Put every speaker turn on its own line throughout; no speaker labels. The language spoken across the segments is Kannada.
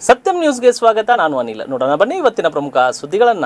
ಸತ್ಯಂ ನ್ಯೂಸ್ಗೆ ಸ್ವಾಗತ ನಾನು ಅನಿಲ್ ನೋಡೋಣ ಬನ್ನಿ ಇವತ್ತಿನ ಪ್ರಮುಖ ಸುದ್ದಿಗಳನ್ನ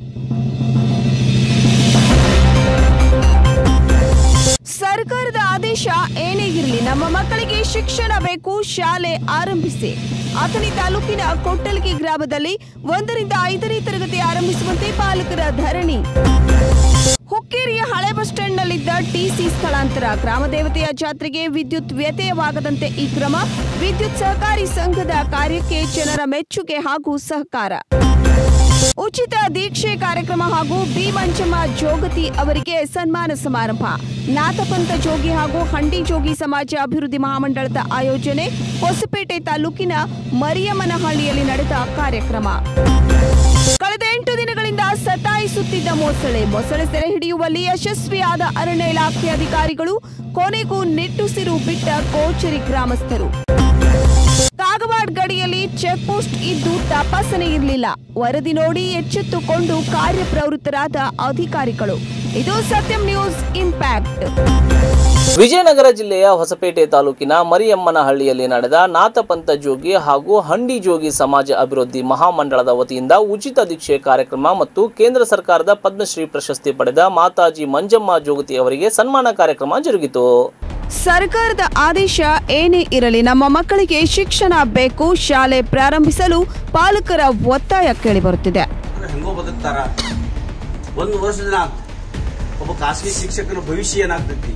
ಸರ್ಕಾರದ ಆದೇಶ ಏನೇ ಇರಲಿ ನಮ್ಮ ಮಕ್ಕಳಿಗೆ ಶಿಕ್ಷಣ ಬೇಕು ಶಾಲೆ ಆರಂಭಿಸಿ ಅಥಣಿ ತಾಲೂಕಿನ ಕೊಟ್ಟಲ್ಗಿ ಗ್ರಾಮದಲ್ಲಿ ಒಂದರಿಂದ ಐದನೇ ತರಗತಿ ಆರಂಭಿಸುವಂತೆ ಪಾಲಕರ ಧರಣಿ ಹುಕ್ಕೇರಿಯ ಹಳೆ ಬಸ್ ಸ್ಟ್ಯಾಂಡ್ನಲ್ಲಿದ್ದ ಟಿಸಿ ಸ್ಥಳಾಂತರ ಗ್ರಾಮ ದೇವತೆಯ ಜಾತ್ರೆಗೆ ವಿದ್ಯುತ್ ವ್ಯತ್ಯಯವಾಗದಂತೆ ಈ ಕ್ರಮ ವಿದ್ಯುತ್ ಸಹಕಾರಿ ಸಂಘದ ಕಾರ್ಯಕ್ಕೆ ಜನರ ಮೆಚ್ಚುಗೆ ಹಾಗೂ ಸಹಕಾರ ಉಚಿತ ದೀಕ್ಷೆ ಕಾರ್ಯಕ್ರಮ ಹಾಗೂ ಬಿ ಮಂಜಮ್ಮ ಜೋಗತಿ ಅವರಿಗೆ ಸನ್ಮಾನ ಸಮಾರಂಭ ನಾಥಪಂಥ ಜೋಗಿ ಹಾಗೂ ಹಂಡಿ ಜೋಗಿ ಸಮಾಜ ಅಭಿವೃದ್ಧಿ ಮಹಾಮಂಡಳದ ಆಯೋಜನೆ ಹೊಸಪೇಟೆ ತಾಲೂಕಿನ ಮರಿಯಮ್ಮನಹಳ್ಳಿಯಲ್ಲಿ ನಡೆದ ಕಾರ್ಯಕ್ರಮ ಕಳೆದ ಎಂಟು ದಿನಗಳಿಂದ ಸತಾಯಿಸುತ್ತಿದ್ದ ಮೊಸಳೆ ಮೊಸಳೆ ಸೆರೆ ಹಿಡಿಯುವಲ್ಲಿ ಯಶಸ್ವಿಯಾದ ಅರಣ್ಯ ಇಲಾಖೆ ಅಧಿಕಾರಿಗಳು ಕೊನೆಗೂ ನಿಟ್ಟುಸಿರು ಬಿಟ್ಟ ಕೋಚರಿ ಗ್ರಾಮಸ್ಥರು ಕಾಗವಾಡ್ ಗಡಿಯಲ್ಲಿ ಚೆಕ್ ಪೋಸ್ಟ್ ಇದ್ದು ತಪಾಸಣೆ ಇರಲಿಲ್ಲ ವರದಿ ನೋಡಿ ಎಚ್ಚೆತ್ತುಕೊಂಡು ಕಾರ್ಯಪ್ರವೃತ್ತರಾದ ಅಧಿಕಾರಿಗಳು ಇದು ಸತ್ಯಂ ನ್ಯೂಸ್ ಇಂಪ್ಯಾಕ್ಟ್
ವಿಜಯನಗರ ಜಿಲ್ಲೆಯ ಹೊಸಪೇಟೆ ತಾಲೂಕಿನ ಮರಿಯಮ್ಮನಹಳ್ಳಿಯಲ್ಲಿ ನಡೆದ ನಾಥಪಂಥ ಜೋಗಿ ಹಾಗೂ ಹಂಡಿ ಜೋಗಿ ಸಮಾಜ ಅಭಿವೃದ್ಧಿ ಮಹಾಮಂಡಳದ ವತಿಯಿಂದ ಉಚಿತ ದೀಕ್ಷೆ ಕಾರ್ಯಕ್ರಮ ಮತ್ತು ಕೇಂದ್ರ ಸರ್ಕಾರದ ಪದ್ಮಶ್ರೀ ಪ್ರಶಸ್ತಿ ಪಡೆದ ಮಾತಾಜಿ ಮಂಜಮ್ಮ ಜೋಗತಿ ಅವರಿಗೆ ಸನ್ಮಾನ ಕಾರ್ಯಕ್ರಮ ಜರುಗಿತು
ಸರ್ಕಾರದ ಆದೇಶ ಏನೇ ಇರಲಿ ನಮ್ಮ ಮಕ್ಕಳಿಗೆ ಶಿಕ್ಷಣ ಬೇಕು ಶಾಲೆ ಪ್ರಾರಂಭಿಸಲು ಪಾಲಕರ ಒತ್ತಾಯ ಕೇಳಿಬರುತ್ತಿದೆ
ಅಂದ್ರೆ ಹೆಂಗೋ ಬದುಕ್ತಾರ ಒಂದು ವರ್ಷದ ಒಬ್ಬ ಖಾಸಗಿ ಶಿಕ್ಷಕನ ಭವಿಷ್ಯ ಏನಾಗ್ತೈತಿ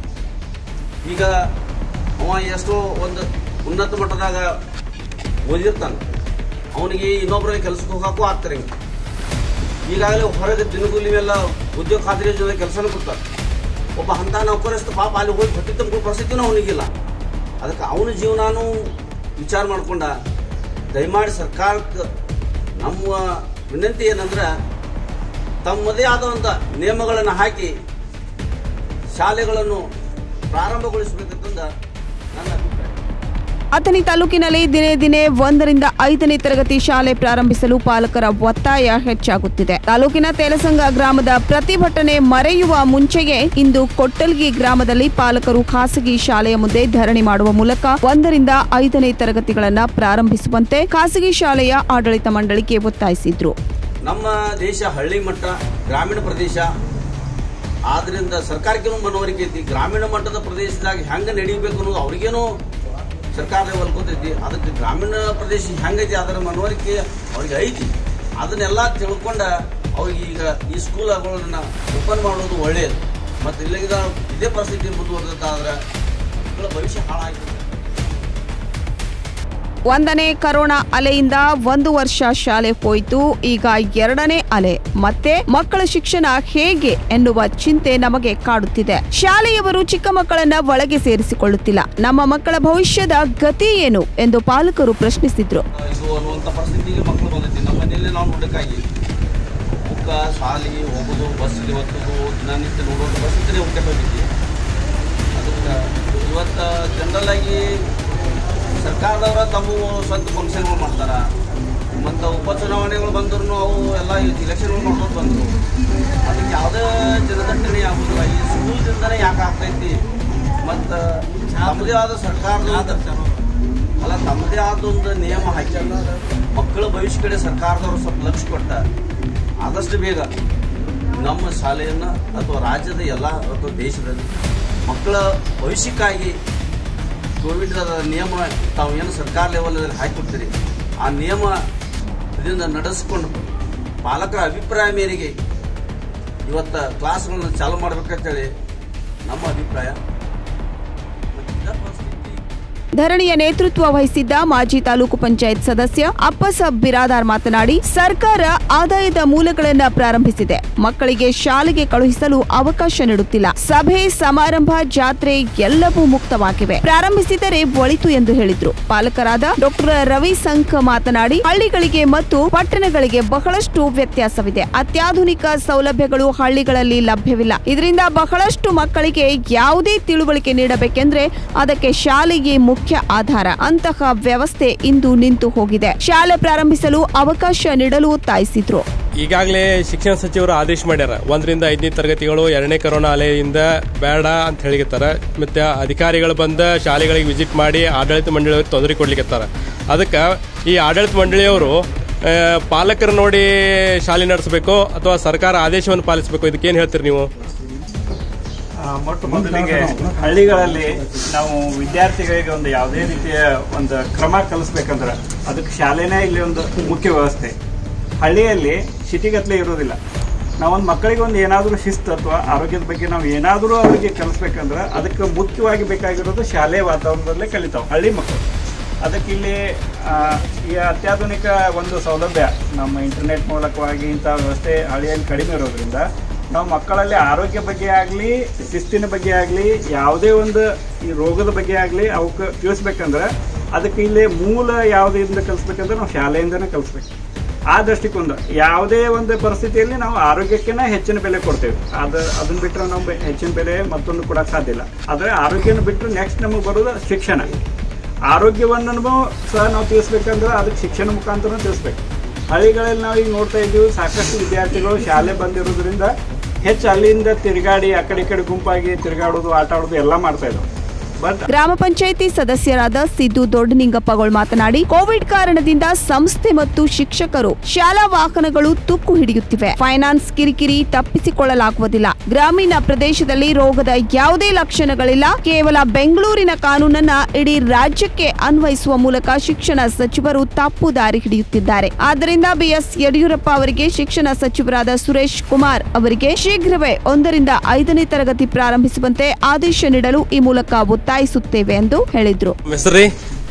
ಈಗ ಅವ ಎಷ್ಟೋ ಒಂದು ಉನ್ನತ ಮಟ್ಟದಾಗ ಓದಿರ್ತಾನ ಅವನಿಗೆ ಇನ್ನೊಬ್ಬರಲ್ಲಿ ಕೆಲಸಕ್ಕೆ ಹೋಗಕ್ಕೂ ಆಗ್ತಾರೆ ಹಿಂಗೆ ಈಗಾಗಲೇ ಹೊರಗೆ ದಿನಗೂಲಿ ಎಲ್ಲ ಉದ್ಯೋಗ ಖಾತ್ರಿ ಯೋಜನೆ ಕೆಲಸನೂ ಕೊಡ್ತಾರೆ ಒಬ್ಬ ಅಂತ ನೌಕರಸ್ಥ ಪಾಪ ಅಲ್ಲಿ ಹೋಗಿ ಹೊಟ್ಟೆ ತುಂಬಿಕೊಳ್ಳೋ ಪರಿಸ್ಥಿತಿನೂ ಅವನಿಗಿಲ್ಲ ಅದಕ್ಕೆ ಅವನ ಜೀವನಾನು ವಿಚಾರ ಮಾಡ್ಕೊಂಡ ದಯಮಾಡಿ ಸರ್ಕಾರಕ್ಕೆ ನಮ್ಮ ವಿನಂತಿ ಏನಂದ್ರೆ ತಮ್ಮದೇ ಆದಂಥ ನಿಯಮಗಳನ್ನು ಹಾಕಿ ಶಾಲೆಗಳನ್ನು ಪ್ರಾರಂಭಗೊಳಿಸಬೇಕಂತಂದ ನನ್ನ ಅಭಿಪ್ರಾಯ
ಅಥಣಿ ತಾಲೂಕಿನಲ್ಲಿ ದಿನೇ ದಿನೇ ಒಂದರಿಂದ ಐದನೇ ತರಗತಿ ಶಾಲೆ ಪ್ರಾರಂಭಿಸಲು ಪಾಲಕರ ಒತ್ತಾಯ ಹೆಚ್ಚಾಗುತ್ತಿದೆ ತಾಲೂಕಿನ ತೇಲಸಂಗ ಗ್ರಾಮದ ಪ್ರತಿಭಟನೆ ಮರೆಯುವ ಮುಂಚೆಯೇ ಇಂದು ಕೊಟ್ಟಲ್ಗಿ ಗ್ರಾಮದಲ್ಲಿ ಪಾಲಕರು ಖಾಸಗಿ ಶಾಲೆಯ ಮುಂದೆ ಧರಣಿ ಮಾಡುವ ಮೂಲಕ ಒಂದರಿಂದ ಐದನೇ ತರಗತಿಗಳನ್ನ ಪ್ರಾರಂಭಿಸುವಂತೆ ಖಾಸಗಿ ಶಾಲೆಯ ಆಡಳಿತ ಮಂಡಳಿಗೆ ಒತ್ತಾಯಿಸಿದ್ರು
ನಮ್ಮ ದೇಶ ಹಳ್ಳಿ ಮಟ್ಟ ಗ್ರಾಮೀಣ ಪ್ರದೇಶ ಆದ್ರಿಂದ ಸರ್ಕಾರಕ್ಕೇನು ಮನವರಿಕೆ ಐತಿ ಗ್ರಾಮೀಣ ಮಟ್ಟದ ಪ್ರದೇಶದಾಗ ಹೆಂಗೆ ನಡೀಬೇಕು ಅನ್ನೋದು ಅವ್ರಿಗೇನು ಸರ್ಕಾರ ಲೆವೆಲ್ ಗೊತ್ತೈತಿ ಅದಕ್ಕೆ ಗ್ರಾಮೀಣ ಪ್ರದೇಶ ಹೆಂಗೈತಿ ಅದರ ಮನವರಿಕೆ ಅವ್ರಿಗೆ ಐತಿ ಅದನ್ನೆಲ್ಲ ತಿಳ್ಕೊಂಡ ಅವ್ರಿಗೆ ಈಗ ಈ ಸ್ಕೂಲ್ಗಳನ್ನ ಓಪನ್ ಮಾಡೋದು ಒಳ್ಳೆಯದು ಮತ್ತು ಇಲ್ಲಿಂದ ಇದೇ ಪರಿಸ್ಥಿತಿ ಮುಂದುವರೆದಾದ್ರೆ ಮಕ್ಕಳ ಭವಿಷ್ಯ ಹಾಳಾಗಿರುತ್ತೆ
ಒಂದನೇ ಕರೋನಾ ಅಲೆಯಿಂದ ಒಂದು ವರ್ಷ ಶಾಲೆ ಹೋಯಿತು ಈಗ ಎರಡನೇ ಅಲೆ ಮತ್ತೆ ಮಕ್ಕಳ ಶಿಕ್ಷಣ ಹೇಗೆ ಎನ್ನುವ ಚಿಂತೆ ನಮಗೆ ಕಾಡುತ್ತಿದೆ ಶಾಲೆಯವರು ಚಿಕ್ಕ ಮಕ್ಕಳನ್ನ ಒಳಗೆ ಸೇರಿಸಿಕೊಳ್ಳುತ್ತಿಲ್ಲ ನಮ್ಮ ಮಕ್ಕಳ ಭವಿಷ್ಯದ ಗತಿ ಏನು ಎಂದು ಪಾಲಕರು ಪ್ರಶ್ನಿಸಿದ್ರು
ಇದು ಅನ್ನುವಂಥ ಪರಿಸ್ಥಿತಿಗೆ ಮಕ್ಕಳು ಬಂದೈತಿ ನಮ್ಮ ಮನೆಯಲ್ಲಿ ನಾವು ನೋಡೋಕ್ಕಾಗಿ ಬುಕ್ಕ ಶಾಲೆಗೆ ಹೋಗೋದು ಬಸ್ಸಿಗೆ ಹೊತ್ತೋದು ದಿನನಿತ್ಯ ನೋಡೋದು ಪರಿಸ್ಥಿತಿನೇ ಹುಟ್ಟೆ ಹೋಗೈತಿ ಅದಕ್ಕೆ ಇವತ್ತು ಜನರಲ್ ಆಗಿ ಸರ್ಕಾರದವರ ತಮ್ಮ ಸ್ವಂತ ಫಂಕ್ಷನ್ಗಳು ಮಾಡ್ತಾರೆ ಮತ್ತು ಉಪಚುನಾವಣೆಗಳು ಬಂದ್ರು ಅವು ಎಲ್ಲ ಇಲೆಕ್ಷನ್ಗಳು ಮಾಡ್ಕೊಂಡು ಬಂದರು ಅದಕ್ಕೆ ಯಾವುದೇ ಜನದಟ್ಟಣೆ ಆಗೋದಿಲ್ಲ ಈ ಸ್ಕೂಲ್ದಿಂದನೇ ಯಾಕೆ ಆಗ್ತೈತಿ ಮತ್ತು ತಮ್ಮದೇ ಆದ ಸರ್ಕಾರದ ಅಲ್ಲ ತಮ್ಮದೇ ಆದ ಒಂದು ನಿಯಮ ಹಾಕಿ ಮಕ್ಕಳ ಭವಿಷ್ಯ ಕಡೆ ಸರ್ಕಾರದವರು ಸ್ವಲ್ಪ ಲಕ್ಷ್ಯ ಕೊಟ್ಟ ಆದಷ್ಟು ಬೇಗ ನಮ್ಮ ಶಾಲೆಯನ್ನು ಅಥವಾ ರಾಜ್ಯದ ಎಲ್ಲ ಅಥವಾ ದೇಶದಲ್ಲಿ ಮಕ್ಕಳ ಭವಿಷ್ಯಕ್ಕಾಗಿ ಕೋವಿಡ್ ನಿಯಮ ತಾವು ಏನು ಸರ್ಕಾರ ಲೆವೆಲಲ್ಲಿ ಹಾಕಿಕೊಡ್ತೀರಿ ಆ ನಿಯಮ ಇದರಿಂದ ನಡೆಸ್ಕೊಂಡು ಪಾಲಕರ ಅಭಿಪ್ರಾಯ ಮೇರೆಗೆ ಇವತ್ತು ಕ್ಲಾಸ್ಗಳನ್ನ ಚಾಲು ಮಾಡ್ಬೇಕಂತೇಳಿ ನಮ್ಮ ಅಭಿಪ್ರಾಯ ಮತ್ತು ಇದೇ ಪರಿಸ್ಥಿತಿ
ಧರಣಿಯ ನೇತೃತ್ವ ವಹಿಸಿದ್ದ ಮಾಜಿ ತಾಲೂಕು ಪಂಚಾಯತ್ ಸದಸ್ಯ ಅಪ್ಪಸ ಬಿರಾದಾರ್ ಮಾತನಾಡಿ ಸರ್ಕಾರ ಆದಾಯದ ಮೂಲಗಳನ್ನ ಪ್ರಾರಂಭಿಸಿದೆ ಮಕ್ಕಳಿಗೆ ಶಾಲೆಗೆ ಕಳುಹಿಸಲು ಅವಕಾಶ ನೀಡುತ್ತಿಲ್ಲ ಸಭೆ ಸಮಾರಂಭ ಜಾತ್ರೆ ಎಲ್ಲವೂ ಮುಕ್ತವಾಗಿವೆ ಪ್ರಾರಂಭಿಸಿದರೆ ಒಳಿತು ಎಂದು ಹೇಳಿದ್ರು ಪಾಲಕರಾದ ಡಾಕ್ಟರ್ ರವಿ ಸಂಖ್ ಮಾತನಾಡಿ ಹಳ್ಳಿಗಳಿಗೆ ಮತ್ತು ಪಟ್ಟಣಗಳಿಗೆ ಬಹಳಷ್ಟು ವ್ಯತ್ಯಾಸವಿದೆ ಅತ್ಯಾಧುನಿಕ ಸೌಲಭ್ಯಗಳು ಹಳ್ಳಿಗಳಲ್ಲಿ ಲಭ್ಯವಿಲ್ಲ ಇದರಿಂದ ಬಹಳಷ್ಟು ಮಕ್ಕಳಿಗೆ ಯಾವುದೇ ತಿಳುವಳಿಕೆ ನೀಡಬೇಕೆಂದ್ರೆ ಅದಕ್ಕೆ ಶಾಲೆಯೇ ಮುಖ್ಯ ಆಧಾರ ಅಂತಹ ವ್ಯವಸ್ಥೆ ಇಂದು ನಿಂತು ಹೋಗಿದೆ ಶಾಲೆ ಪ್ರಾರಂಭಿಸಲು ಅವಕಾಶ ನೀಡಲು ಒತ್ತಾಯಿಸಿದ್ರು
ಈಗಾಗಲೇ ಶಿಕ್ಷಣ ಸಚಿವರು ಆದೇಶ ಮಾಡ್ಯಾರ ಒಂದರಿಂದ ಐದನೇ ತರಗತಿಗಳು ಎರಡನೇ ಕರೋನಾ ಅಲೆಯಿಂದ ಬೇಡ ಅಂತ ಹೇಳಿಕತ್ತಾರ ಮತ್ತೆ ಅಧಿಕಾರಿಗಳು ಬಂದ ಶಾಲೆಗಳಿಗೆ ವಿಸಿಟ್ ಮಾಡಿ ಆಡಳಿತ ಮಂಡಳಿಯವ್ರಿಗೆ ತೊಂದರೆ ಕೊಡ್ಲಿಕ್ಕತ್ತಾರ ಅದಕ್ಕೆ ಈ ಆಡಳಿತ ಮಂಡಳಿಯವರು ಆ, ಪಾಲಕರು ನೋಡಿ ಶಾಲೆ ನಡೆಸಬೇಕು ಅಥವಾ ಸರ್ಕಾರ ಆದೇಶವನ್ನು ಪಾಲಿಸಬೇಕು ಇದಕ್ಕೇನು ಹೇಳ್ತೀರಿ ನೀವು
ಆ, ಮೊಟ್ಟ ಮೊದಲಿಗೆ ಹಳ್ಳಿಗಳಲ್ಲಿ ನಾವು ವಿದ್ಯಾರ್ಥಿಗಳಿಗೆ ಒಂದು ಯಾವುದೇ ರೀತಿಯ ಒಂದು ಕ್ರಮ ಕಲಿಸ್ಬೇಕಂದ್ರೆ ಅದಕ್ಕೆ ಶಾಲೆನೇ ಇಲ್ಲಿ ಒಂದು ಮುಖ್ಯ ವ್ಯವಸ್ಥೆ ಹಳ್ಳಿಯಲ್ಲಿ ಸಿಟಿಗತ್ಲೆ ಇರೋದಿಲ್ಲ ನಾವೊಂದು ಮಕ್ಕಳಿಗೆ ಒಂದು ಏನಾದರೂ ಶಿಸ್ತು ಅಥವಾ ಆರೋಗ್ಯದ ಬಗ್ಗೆ ನಾವು ಏನಾದರೂ ಅವರಿಗೆ ಕಲಿಸ್ಬೇಕಂದ್ರೆ ಅದಕ್ಕೆ ಮುಖ್ಯವಾಗಿ ಬೇಕಾಗಿರೋದು ಶಾಲೆ ವಾತಾವರಣದಲ್ಲೇ ಕಲಿತಾವೆ ಹಳ್ಳಿ ಮಕ್ಕಳು ಅದಕ್ಕೆ ಇಲ್ಲಿ ಆ, ಈ ಅತ್ಯಾಧುನಿಕ ಒಂದು ಸೌಲಭ್ಯ ನಮ್ಮ ಇಂಟರ್ನೆಟ್ ಮೂಲಕವಾಗಿ ಇಂಥ ವ್ಯವಸ್ಥೆ ಹಳ್ಳಿಯಲ್ಲಿ ಕಡಿಮೆ ಇರೋದ್ರಿಂದ ನಾವು ಮಕ್ಕಳಲ್ಲಿ ಆರೋಗ್ಯ ಬಗ್ಗೆ ಆಗಲಿ ಶಿಸ್ತಿನ ಬಗ್ಗೆ ಆಗಲಿ ಯಾವುದೇ ಒಂದು ಈ ರೋಗದ ಬಗ್ಗೆ ಆಗಲಿ ಅವಕ್ಕೆ ತಿಳಿಸ್ಬೇಕಂದ್ರೆ ಅದಕ್ಕೆ ಇಲ್ಲಿ ಮೂಲ ಯಾವುದರಿಂದ ಕಲಿಸ್ಬೇಕಂದ್ರೆ ನಾವು ಶಾಲೆಯಿಂದನೇ ಕಲಿಸ್ಬೇಕು ಆ ದೃಷ್ಟಿಕೋನ ಯಾವುದೇ ಒಂದು ಪರಿಸ್ಥಿತಿಯಲ್ಲಿ ನಾವು ಆರೋಗ್ಯಕ್ಕೆನ ಹೆಚ್ಚಿನ ಬೆಲೆ ಕೊಡ್ತೇವೆ ಅದು ಅದನ್ನ ಬಿಟ್ಟರೆ ನಾವು ಹೆಚ್ಚಿನ ಬೆಲೆ ಮತ್ತೊಂದು ಕೊಡಕ್ಕೆ ಸಾಧ್ಯ ಇಲ್ಲ ಆದರೆ ಆರೋಗ್ಯನ ಬಿಟ್ಟರೆ ನೆಕ್ಸ್ಟ್ ನಮಗೆ ಬರೋದು ಶಿಕ್ಷಣ ಆರೋಗ್ಯವನ್ನು ಸಹ ನಾವು ತಿಳಿಸ್ಬೇಕಂದ್ರೆ ಅದಕ್ಕೆ ಶಿಕ್ಷಣ ಮುಖಾಂತರ ತಿಳಿಸ್ಬೇಕು ಹಳ್ಳಿಗಳಲ್ಲಿ ನಾವು ಈಗ ನೋಡ್ತಾ ಇದ್ದೀವಿ ಸಾಕಷ್ಟು ವಿದ್ಯಾರ್ಥಿಗಳು ಶಾಲೆ ಬಂದಿರೋದ್ರಿಂದ ಹೆಚ್ಚು ಅಲ್ಲಿಂದ ತಿರುಗಾಡಿ ಆ ಕಡೆ ಈ ಕಡೆ ಗುಂಪಾಗಿ ತಿರುಗಾಡೋದು ಆಟ ಆಡೋದು ಎಲ್ಲ ಮಾಡ್ತಾ ಇದ್ದಾವೆ ಬಟ್
ಗ್ರಾಮ ಪಂಚಾಯಿತಿ ಸದಸ್ಯರಾದ ಸಿದ್ದು ದೊಡ್ಡನಿಂಗಪ್ಪಗಳು ಮಾತನಾಡಿ ಕೋವಿಡ್ ಕಾರಣದಿಂದ ಸಂಸ್ಥೆ ಮತ್ತು ಶಿಕ್ಷಕರು ಶಾಲಾ ವಾಹನಗಳು ತುಕ್ಕು ಹಿಡಿಯುತ್ತಿವೆ ಫೈನಾನ್ಸ್ ಕಿರಿಕಿರಿ ತಪ್ಪಿಸಿಕೊಳ್ಳಲಾಗುವುದಿಲ್ಲ ಗ್ರಾಮೀಣ ಪ್ರದೇಶದಲ್ಲಿ ರೋಗದ ಯಾವುದೇ ಲಕ್ಷಣಗಳಿಲ್ಲ ಕೇವಲ ಬೆಂಗಳೂರಿನ ಕಾನೂನನ್ನ ಇಡೀ ರಾಜ್ಯಕ್ಕೆ ಅನ್ವಯಿಸುವ ಮೂಲಕ ಶಿಕ್ಷಣ ಸಚಿವರು ತಪ್ಪು ದಾರಿ ಹಿಡಿಯುತ್ತಿದ್ದಾರೆ ಆದ್ದರಿಂದ ಬಿಎಸ್ ಯಡಿಯೂರಪ್ಪ ಅವರಿಗೆ ಶಿಕ್ಷಣ ಸಚಿವರಾದ ಸುರೇಶ್ ಕುಮಾರ್ ಅವರಿಗೆ ಶೀಘ್ರವೇ ಒಂದರಿಂದ ಐದನೇ ತರಗತಿ ಪ್ರಾರಂಭಿಸುವಂತೆ ಆದೇಶ ನೀಡಲು ಈ ಮೂಲಕ ಒತ್ತಾಯಿಸುತ್ತೇವೆ ಎಂದು ಹೇಳಿದ್ರು
ನಿಮ್ಮ ಹೆಸರು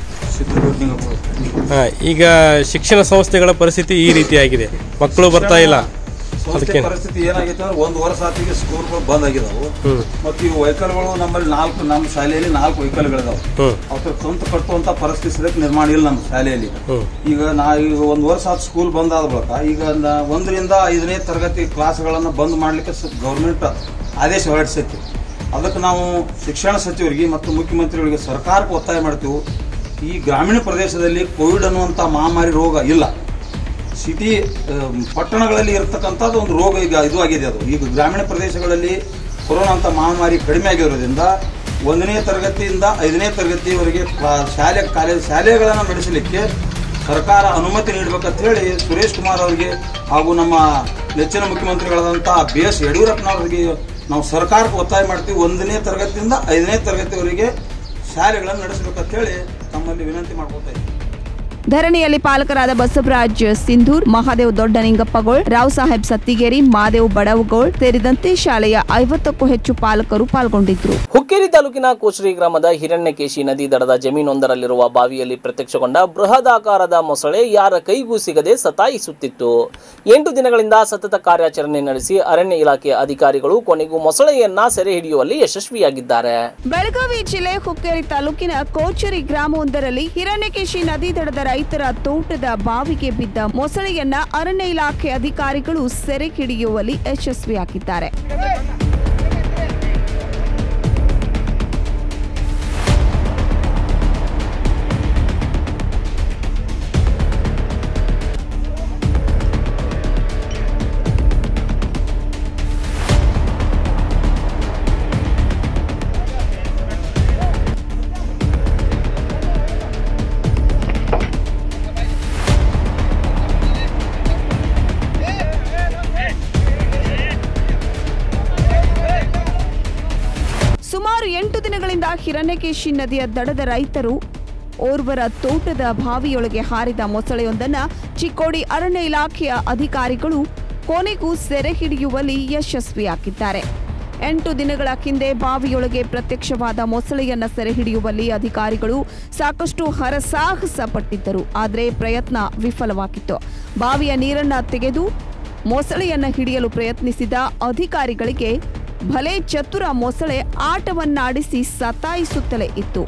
ಹಾ, ಈಗ ಶಿಕ್ಷಣ ಸಂಸ್ಥೆಗಳ ಪರಿಸ್ಥಿತಿ ಈ ರೀತಿಯಾಗಿದೆ ಮಕ್ಕಳು ಬರ್ತಾ ಇಲ್ಲ
ಸಂಸ್ಥೆ
ಅದಕ್ಕೆ
ಪರಿಸ್ಥಿತಿ ಏನಾಗೈತೆ ಅಂದ್ರೆ ಒಂದು ವರ್ಷ ಆತಿಗೆ ಸ್ಕೂಲ್ಗಳು ಬಂದ್ ಆಗಿದಾವು
ಹ್ಮ್
ಮತ್ತು ಈ ವೆಹಿಕಲ್ಗಳು ನಮ್ಮಲ್ಲಿ ನಾಲ್ಕು ನಮ್ಮ ಶಾಲೆಯಲ್ಲಿ ನಾಲ್ಕು ವೆಹಿಕಲ್ಗಳಿದಾವೆ
ಹ್ಮ್
ಅವ್ರ ಕಂತು ಕಟ್ಟುವಂತ ಪರಿಸ್ಥಿತಿ ಸದ್ಯಕ್ಕೆ ನಿರ್ಮಾಣ ಇಲ್ಲ ನಮ್ಮ ಶಾಲೆಯಲ್ಲಿ
ಹ್ಮ್
ಈಗ ನಾ ಈಗ ಒಂದು ವರ್ಷ ಆದ ಸ್ಕೂಲ್ ಬಂದ್ ಆದ ಬಳಿಕ ಈಗ ನ- ಒಂದರಿಂದ ಐದನೇ ತರಗತಿ ಕ್ಲಾಸ್ಗಳನ್ನು ಬಂದ್ ಮಾಡಲಿಕ್ಕೆ ಗೌರ್ಮೆಂಟ್ ಆದೇಶ ಹೊರಡಿಸೈತಿ ಅದಕ್ಕೆ ನಾವು ಶಿಕ್ಷಣ ಸಚಿವರಿಗೆ ಮತ್ತು ಮುಖ್ಯಮಂತ್ರಿಗಳಿಗೆ ಸರ್ಕಾರಕ್ಕೆ ಒತ್ತಾಯ ಮಾಡ್ತೀವಿ ಈ ಗ್ರಾಮೀಣ ಪ್ರದೇಶದಲ್ಲಿ ಕೋವಿಡ್ ಅನ್ನುವಂಥ ಮಹಾಮಾರಿ ರೋಗ ಇಲ್ಲ ಸಿಟಿ ಅಹ್, ಪಟ್ಟಣಗಳಲ್ಲಿ ಇರತಕ್ಕಂಥದ್ದು ಒಂದು ರೋಗ ಈಗ ಇದು ಆಗಿದೆ ಅದು ಈಗ ಗ್ರಾಮೀಣ ಪ್ರದೇಶಗಳಲ್ಲಿ ಕೊರೋನಾ ಅಂತ ಮಹಾಮಾರಿ ಕಡಿಮೆ ಆಗಿರೋದ್ರಿಂದ ಒಂದನೇ ತರಗತಿಯಿಂದ ಐದನೇ ತರಗತಿಯವರೆಗೆ ಕ್ಲಾ- ಶಾಲೆ ಕಾಲೇಜ್ ಶಾಲೆಗಳನ್ನು ನಡೆಸಲಿಕ್ಕೆ ಸರ್ಕಾರ ಅನುಮತಿ ನೀಡಬೇಕಂತ ಹೇಳಿ ಸುರೇಶ್ ಕುಮಾರ್ ಅವರಿಗೆ ಹಾಗೂ ನಮ್ಮ ನೆಚ್ಚಿನ ಮುಖ್ಯಮಂತ್ರಿಗಳಾದಂಥ ಬಿ ಎಸ್ ಯಡಿಯೂರಪ್ಪನವರಿಗೆ ನಾವು ಸರ್ಕಾರಕ್ಕೆ ಒತ್ತಾಯ ಮಾಡ್ತೀವಿ ಒಂದನೇ ತರಗತಿಯಿಂದ ಐದನೇ ತರಗತಿಯವರೆಗೆ ಶಾಲೆಗಳನ್ನು ನಡೆಸಬೇಕಂತ ಹೇಳಿ ತಮ್ಮಲ್ಲಿ ವಿನಂತಿ ಮಾಡ್ಕೊತಾ ಇದ್ದೀವಿ
ಧರಣಿಯಲ್ಲಿ ಪಾಲಕರಾದ ಬಸವರಾಜ್ ಸಿಂಧೂರ್ ಮಹಾದೇವ್ ದೊಡ್ಡನಿಂಗಪ್ಪಗೋಳ್ ರಾವ್ ಸಾಹೇಬ್ ಸತ್ತಿಗೇರಿ ಮಾದೇವ್ ಬಡವಗೋಳ್ ಸೇರಿದಂತೆ ಶಾಲೆಯ ಐವತ್ತಕ್ಕೂ ಹೆಚ್ಚು ಪಾಲಕರು ಪಾಲ್ಗೊಂಡಿದ್ರು
ಹುಕ್ಕೇರಿ ತಾಲೂಕಿನ ಕೋಶ್ರಿ ಗ್ರಾಮದ ಹಿರಣ್ಯಕೇಶಿ ನದಿ ದಡದ ಜಮೀನೊಂದರಲ್ಲಿರುವ ಬಾವಿಯಲ್ಲಿ ಪ್ರತ್ಯಕ್ಷಗೊಂಡ ಬೃಹದಾಕಾರದ ಮೊಸಳೆ ಯಾರ ಕೈಗೂ ಸಿಗದೆ ಸತಾಯಿಸುತ್ತಿತ್ತು ಎಂಟು ದಿನಗಳಿಂದ ಸತತ ಕಾರ್ಯಾಚರಣೆ ನಡೆಸಿ ಅರಣ್ಯ ಇಲಾಖೆ ಅಧಿಕಾರಿಗಳು ಕೊನೆಗೂ ಮೊಸಳೆಯನ್ನ ಸೆರೆ ಹಿಡಿಯುವಲ್ಲಿ ಯಶಸ್ವಿಯಾಗಿದ್ದಾರೆ
ಬೆಳಗಾವಿ ಜಿಲ್ಲೆ ಹುಕ್ಕೇರಿ ತಾಲೂಕಿನ ಕೋಚರಿ ಗ್ರಾಮವೊಂದರಲ್ಲಿ ಹಿರಣ್ಯಕೇಶಿ ನದಿ ದಡದ ರೈತರ ತೋಟದ ಬಾವಿಗೆ ಬಿದ್ದ ಮೊಸಳೆಯನ್ನ ಅರಣ್ಯ ಇಲಾಖೆ ಅಧಿಕಾರಿಗಳು ಸೆರೆ ಹಿಡಿಯುವಲ್ಲಿ ಯಶಸ್ವಿಯಾಗಿದ್ದಾರೆ ಸುಮಾರು ಎಂಟು ದಿನಗಳಿಂದ ಹಿರಣ್ಯಕೇಶಿ ನದಿಯ ದಡದ ರೈತರು ಓರ್ವರ ತೋಟದ ಬಾವಿಯೊಳಗೆ ಹಾರಿದ ಮೊಸಳೆಯೊಂದನ್ನ ಚಿಕ್ಕೋಡಿ ಅರಣ್ಯ ಇಲಾಖೆಯ ಅಧಿಕಾರಿಗಳು ಕೊನೆಗೂ ಸೆರೆ ಹಿಡಿಯುವಲ್ಲಿ ಯಶಸ್ವಿಯಾಗಿದ್ದಾರೆ ಎಂಟು ದಿನಗಳ ಹಿಂದೆ ಬಾವಿಯೊಳಗೆ ಪ್ರತ್ಯಕ್ಷವಾದ ಮೊಸಳೆಯನ್ನ ಸೆರೆ ಹಿಡಿಯುವಲ್ಲಿ ಅಧಿಕಾರಿಗಳು ಸಾಕಷ್ಟು ಹರಸಾಹಸ ಪಟ್ಟಿದ್ದರು ಆದರೆ ಪ್ರಯತ್ನ ವಿಫಲವಾಗಿತ್ತು ಬಾವಿಯ ನೀರನ್ನ ತೆಗೆದು ಮೊಸಳೆಯನ್ನ ಹಿಡಿಯಲು ಪ್ರಯತ್ನಿಸಿದ ಅಧಿಕಾರಿಗಳಿಗೆ ಭಲೆ ಚತುರ ಮೊಸಳೆ ಆಟವನ್ನಾಡಿಸಿ ಸತಾಯಿಸುತ್ತಲೇ ಇತ್ತು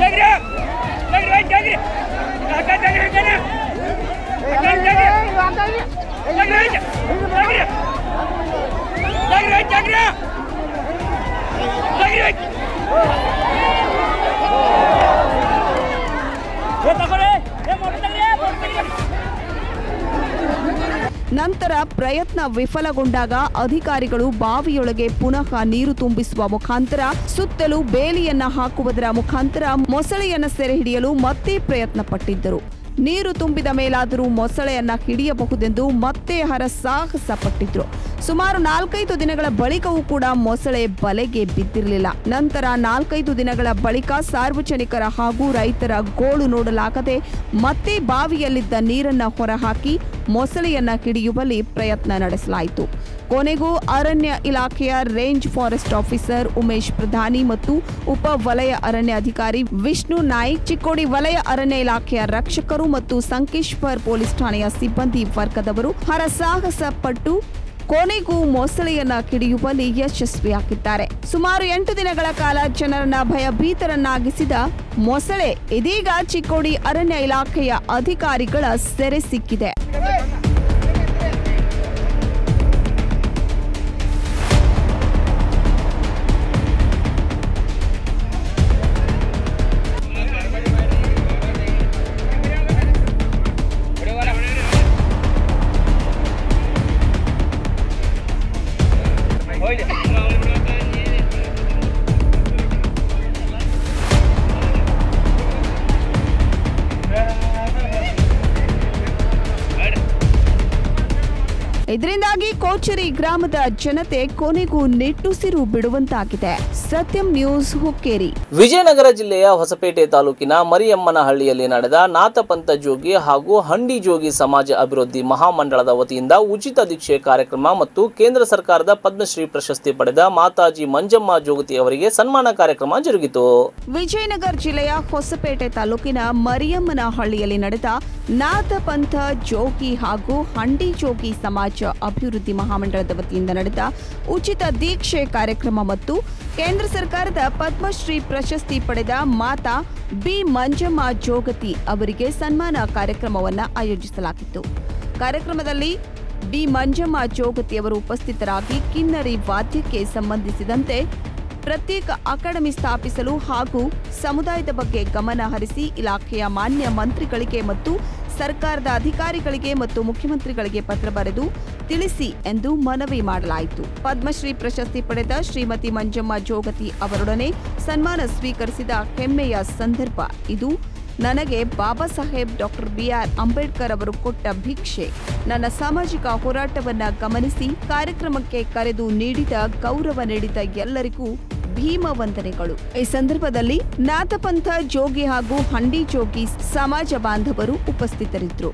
ನಂತರ ಪ್ರಯತ್ನ ವಿಫಲಗೊಂಡಾಗ ಅಧಿಕಾರಿಗಳು ಬಾವಿಯೊಳಗೆ ಪುನಃ ನೀರು ತುಂಬಿಸುವ ಮುಖಾಂತರ ಸುತ್ತಲೂ ಬೇಲಿಯನ್ನ ಹಾಕುವುದರ ಮುಖಾಂತರ ಮೊಸಳೆಯನ್ನ ಸೆರೆ ಹಿಡಿಯಲು ಮತ್ತೆ ಪ್ರಯತ್ನ ಪಟ್ಟಿದ್ದರು ನೀರು ತುಂಬಿದ ಮೇಲಾದರೂ ಮೊಸಳೆಯನ್ನ ಹಿಡಿಯಬಹುದೆಂದು ಮತ್ತೆ ಹರಸಾಹಸ ಪಟ್ಟಿದ್ರು ಸುಮಾರು ನಾಲ್ಕೈದು ದಿನಗಳ ಬಳಿಕವೂ ಕೂಡ ಮೊಸಳೆ ಬಲೆಗೆ ಬಿದ್ದಿರಲಿಲ್ಲ ನಂತರ ನಾಲ್ಕೈದು ದಿನಗಳ ಬಳಿಕ ಸಾರ್ವಜನಿಕರ ಹಾಗೂ ರೈತರ ಗೋಳು ನೋಡಲಾಗದೆ ಮತ್ತೆ ಬಾವಿಯಲ್ಲಿದ್ದ ನೀರನ್ನ ಹೊರಹಾಕಿ ಮೊಸಳೆಯನ್ನ ಹಿಡಿಯುವಲ್ಲಿ ಪ್ರಯತ್ನ ನಡೆಸಲಾಯಿತು ಕೊನೆಗೂ ಅರಣ್ಯ ಇಲಾಖೆಯ ರೇಂಜ್ ಫಾರೆಸ್ಟ್ ಆಫೀಸರ್ ಉಮೇಶ್ ಪ್ರಧಾನಿ ಮತ್ತು ಉಪ ವಲಯ ಅರಣ್ಯ ಅಧಿಕಾರಿ ವಿಷ್ಣು ನಾಯ್ಕ್ ಚಿಕ್ಕೋಡಿ ವಲಯ ಅರಣ್ಯ ಇಲಾಖೆಯ ರಕ್ಷಕರು ಮತ್ತು ಸಂಕೇಶ್ವರ್ ಪೊಲೀಸ್ ಠಾಣೆಯ ಸಿಬ್ಬಂದಿ ವರ್ಗದವರು ಹರಸಾಹಸ ಪಟ್ಟು ಕೊನೆಗೂ ಮೊಸಳೆಯನ್ನ ಕಿಡಿಯುವಲ್ಲಿ ಯಶಸ್ವಿಯಾಗಿದ್ದಾರೆ ಸುಮಾರು ಎಂಟು ದಿನಗಳ ಕಾಲ ಜನರನ್ನ ಭಯಭೀತರನ್ನಾಗಿಸಿದ ಮೊಸಳೆ ಇದೀಗ ಚಿಕ್ಕೋಡಿ ಅರಣ್ಯ ಇಲಾಖೆಯ ಅಧಿಕಾರಿಗಳ ಸೆರೆ ಸಿಕ್ಕಿದೆ ಇದರಿಂದಾಗಿ ಕೋಚರಿ ಗ್ರಾಮದ ಜನತೆ ಕೊನೆಗೂ ನಿಟ್ಟುಸಿರು ಬಿಡುವಂತಾಗಿದೆ ಸತ್ಯಂ ನ್ಯೂಸ್ ಹುಕ್ಕೇರಿ
ವಿಜಯನಗರ ಜಿಲ್ಲೆಯ ಹೊಸಪೇಟೆ ತಾಲೂಕಿನ ಮರಿಯಮ್ಮನಹಳ್ಳಿಯಲ್ಲಿ ನಡೆದ ನಾಥಪಂಥ ಜೋಗಿ ಹಾಗೂ ಹಂಡಿ ಜೋಗಿ ಸಮಾಜ ಅಭಿವೃದ್ಧಿ ಮಹಾಮಂಡಳದ ವತಿಯಿಂದ ಉಚಿತ ದೀಕ್ಷೆ ಕಾರ್ಯಕ್ರಮ ಮತ್ತು ಕೇಂದ್ರ ಸರ್ಕಾರದ ಪದ್ಮಶ್ರೀ ಪ್ರಶಸ್ತಿ ಪಡೆದ ಮಾತಾಜಿ ಮಂಜಮ್ಮ ಜೋಗತಿ ಅವರಿಗೆ ಸನ್ಮಾನ ಕಾರ್ಯಕ್ರಮ ಜರುಗಿತು
ವಿಜಯನಗರ ಜಿಲ್ಲೆಯ ಹೊಸಪೇಟೆ ತಾಲೂಕಿನ ಮರಿಯಮ್ಮನಹಳ್ಳಿಯಲ್ಲಿ ನಡೆದ ನಾಥಪಂಥ ಜೋಗಿ ಹಾಗೂ ಹಂಡಿ ಜೋಗಿ ಸಮಾಜ ಅಭಿವೃದ್ಧಿ ಮಹಾಮಂಡಳದ ವತಿಯಿಂದ ನಡೆದ ಉಚಿತ ದೀಕ್ಷೆ ಕಾರ್ಯಕ್ರಮ ಮತ್ತು ಕೇಂದ್ರ ಸರ್ಕಾರದ ಪದ್ಮಶ್ರೀ ಪ್ರಶಸ್ತಿ ಪಡೆದ ಮಾತಾ ಬಿ ಮಂಜಮ್ಮ ಜೋಗತಿ ಅವರಿಗೆ ಸನ್ಮಾನ ಕಾರ್ಯಕ್ರಮವನ್ನು ಆಯೋಜಿಸಲಾಗಿತ್ತು ಕಾರ್ಯಕ್ರಮದಲ್ಲಿ ಬಿ ಮಂಜಮ್ಮ ಜೋಗತಿ ಅವರು ಉಪಸ್ಥಿತರಾಗಿ ಕಿನ್ನರಿ ವಾದ್ಯಕ್ಕೆ ಸಂಬಂಧಿಸಿದಂತೆ ಪ್ರತ್ಯೇಕ ಅಕಾಡೆಮಿ ಸ್ಥಾಪಿಸಲು ಹಾಗೂ ಸಮುದಾಯದ ಬಗ್ಗೆ ಗಮನ ಹರಿಸಿ ಇಲಾಖೆಯ ಮಾನ್ಯ ಮಂತ್ರಿಗಳಿಗೆ ಮತ್ತು ಸರ್ಕಾರದ ಅಧಿಕಾರಿಗಳಿಗೆ ಮತ್ತು ಮುಖ್ಯಮಂತ್ರಿಗಳಿಗೆ ಪತ್ರ ಬರೆದು ತಿಳಿಸಿ ಎಂದು ಮನವಿ ಮಾಡಲಾಯಿತು ಪದ್ಮಶ್ರೀ ಪ್ರಶಸ್ತಿ ಪಡೆದ ಶ್ರೀಮತಿ ಮಂಜಮ್ಮ ಜೋಗತಿ ಅವರೊಡನೆ ಸನ್ಮಾನ ಸ್ವೀಕರಿಸಿದ ಹೆಮ್ಮೆಯ ಸಂದರ್ಭ ಇದು ನನಗೆ ಬಾಬಾ ಸಾಹೇಬ್ ಡಾಕ್ಟರ್ ಬಿಆರ್ ಅಂಬೇಡ್ಕರ್ ಅವರು ಕೊಟ್ಟ ಭಿಕ್ಷೆ ನನ್ನ ಸಾಮಾಜಿಕ ಹೋರಾಟವನ್ನ ಗಮನಿಸಿ ಕಾರ್ಯಕ್ರಮಕ್ಕೆ ಕರೆದು ನೀಡಿದ ಗೌರವ ನೀಡಿದ ಎಲ್ಲರಿಗೂ ಭೀಮ ವಂದನೆಗಳು ಈ ಸಂದರ್ಭದಲ್ಲಿ ನಾಥಪಂಥ ಜೋಗಿ ಹಾಗೂ ಹಂಡಿ ಜೋಗಿ ಸಮಾಜ ಬಾಂಧವರು ಉಪಸ್ಥಿತರಿದ್ದರು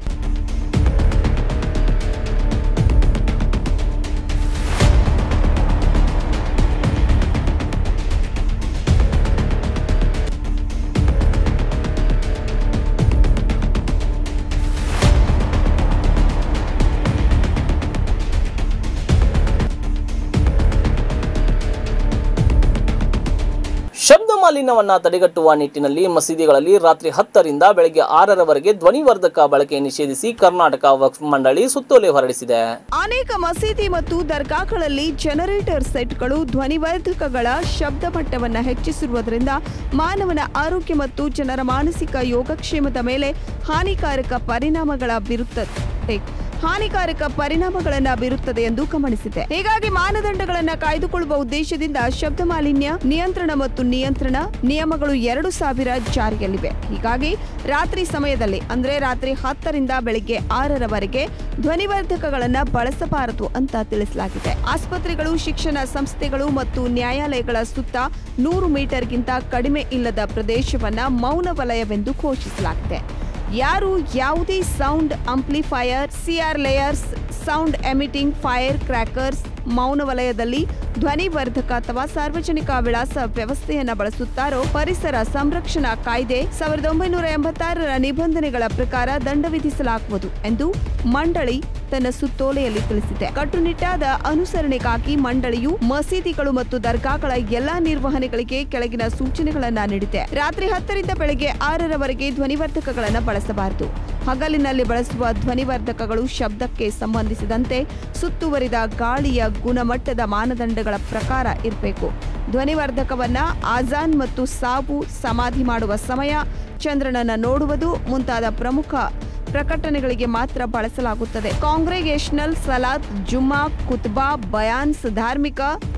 ಶಬ್ದ ಮಾಲಿನ್ಯವನ್ನ ತಡೆಗಟ್ಟುವ ನಿಟ್ಟಿನಲ್ಲಿ ಮಸೀದಿಗಳಲ್ಲಿ ರಾತ್ರಿ ಹತ್ತರಿಂದ ಬೆಳಗ್ಗೆ ಆರರವರೆಗೆ ಧ್ವನಿವರ್ಧಕ ಬಳಕೆ ನಿಷೇಧಿಸಿ ಕರ್ನಾಟಕ ವಕ್ಫ್ ಮಂಡಳಿ ಸುತ್ತೋಲೆ ಹೊರಡಿಸಿದೆ
ಅನೇಕ ಮಸೀದಿ ಮತ್ತು ದರ್ಗಾಗಳಲ್ಲಿ ಜನರೇಟರ್ ಸೆಟ್ಗಳು ಧ್ವನಿವರ್ಧಕಗಳ ಶಬ್ದ ಮಟ್ಟವನ್ನು ಹೆಚ್ಚಿಸಿರುವುದರಿಂದ ಮಾನವನ ಆರೋಗ್ಯ ಮತ್ತು ಜನರ ಮಾನಸಿಕ ಯೋಗಕ್ಷೇಮದ ಮೇಲೆ ಹಾನಿಕಾರಕ ಪರಿಣಾಮಗಳ ಬೀರುತ್ತದೆ ಹಾನಿಕಾರಕ ಪರಿಣಾಮಗಳನ್ನ ಬೀರುತ್ತದೆ ಎಂದು ಗಮನಿಸಿದೆ ಹೀಗಾಗಿ ಮಾನದಂಡಗಳನ್ನ ಕಾಯ್ದುಕೊಳ್ಳುವ ಉದ್ದೇಶದಿಂದ ಶಬ್ದ ಮಾಲಿನ್ಯ ನಿಯಂತ್ರಣ ಮತ್ತು ನಿಯಂತ್ರಣ ನಿಯಮಗಳು ಎರಡು ಸಾವಿರ ಜಾರಿಯಲ್ಲಿವೆ ಹೀಗಾಗಿ ರಾತ್ರಿ ಸಮಯದಲ್ಲಿ ಅಂದ್ರೆ ರಾತ್ರಿ ಹತ್ತರಿಂದ ಬೆಳಿಗ್ಗೆ ಆರರವರೆಗೆ ಧ್ವನಿವರ್ಧಕಗಳನ್ನ ಬಳಸಬಾರದು ಅಂತ ತಿಳಿಸಲಾಗಿದೆ ಆಸ್ಪತ್ರೆಗಳು ಶಿಕ್ಷಣ ಸಂಸ್ಥೆಗಳು ಮತ್ತು ನ್ಯಾಯಾಲಯಗಳ ಸುತ್ತ ನೂರು ಮೀಟರ್ಗಿಂತ ಕಡಿಮೆ ಇಲ್ಲದ ಪ್ರದೇಶವನ್ನ ಮೌನ ವಲಯವೆಂದು ಘೋಷಿಸಲಾಗಿದೆ ಯಾರು ಯಾವುದೇ sound amplifier C R layers sound emitting fire crackers ಮೌನ ವಲಯದಲ್ಲಿ ಧ್ವನಿವರ್ಧಕ ಅಥವಾ ಸಾರ್ವಜನಿಕ ವಿಳಾಸ ವ್ಯವಸ್ಥೆಯನ್ನ ಬಳಸುತ್ತಾರೋ ಪರಿಸರ ಸಂರಕ್ಷಣಾ ಕಾಯ್ದೆ ಸಾವಿರದ ಒಂಬೈನೂರ ಎಂಬತ್ತಾರರ ನಿಬಂಧನೆಗಳ ಪ್ರಕಾರ ದಂಡ ವಿಧಿಸಲಾಗುವುದು ಎಂದು ಮಂಡಳಿ ತನ್ನ ಸುತ್ತೋಲೆಯಲ್ಲಿ ತಿಳಿಸಿದೆ ಕಟ್ಟುನಿಟ್ಟಾದ ಅನುಸರಣೆಗಾಗಿ ಮಂಡಳಿಯು ಮಸೀದಿಗಳು ಮತ್ತು ದರ್ಗಾಗಳ ಎಲ್ಲಾ ನಿರ್ವಹಣೆಗಳಿಗೆ ಕೆಳಗಿನ ಸೂಚನೆಗಳನ್ನ ನೀಡಿದೆ ರಾತ್ರಿ ಹತ್ತರಿಂದ ಬೆಳಗ್ಗೆ ಆರರವರೆಗೆ ಧ್ವನಿವರ್ಧಕಗಳನ್ನು ಬಳಸಬಾರದು ಹಗಲಿನಲ್ಲಿ ಬಳಸುವ ಧ್ವನಿವರ್ಧಕಗಳು ಶಬ್ದಕ್ಕೆ ಸಂಬಂಧಿಸಿದಂತೆ ಸುತ್ತುವರಿದ ಗಾಳಿಯ ಗುಣಮಟ್ಟದ ಮಾನದಂಡಗಳ ಪ್ರಕಾರ ಇರಬೇಕು ಧ್ವನಿವರ್ಧಕವನ್ನ ಆಜಾನ್ ಮತ್ತು ಸಾವು ಸಮಾಧಿ ಮಾಡುವ ಸಮಯ ಚಂದ್ರನನ್ನ ನೋಡುವುದು ಮುಂತಾದ ಪ್ರಮುಖ ಪ್ರಕಟಣೆಗಳಿಗೆ ಮಾತ್ರ ಬಳಸಲಾಗುತ್ತದೆ ಕಾಂಗ್ರೆಗೇಷನಲ್ ಸಲಾತ್ ಜುಮ್ಮಾ ಕುತ್ಬಾ ಬಯಾನ್ಸ್ ಧಾರ್ಮಿಕ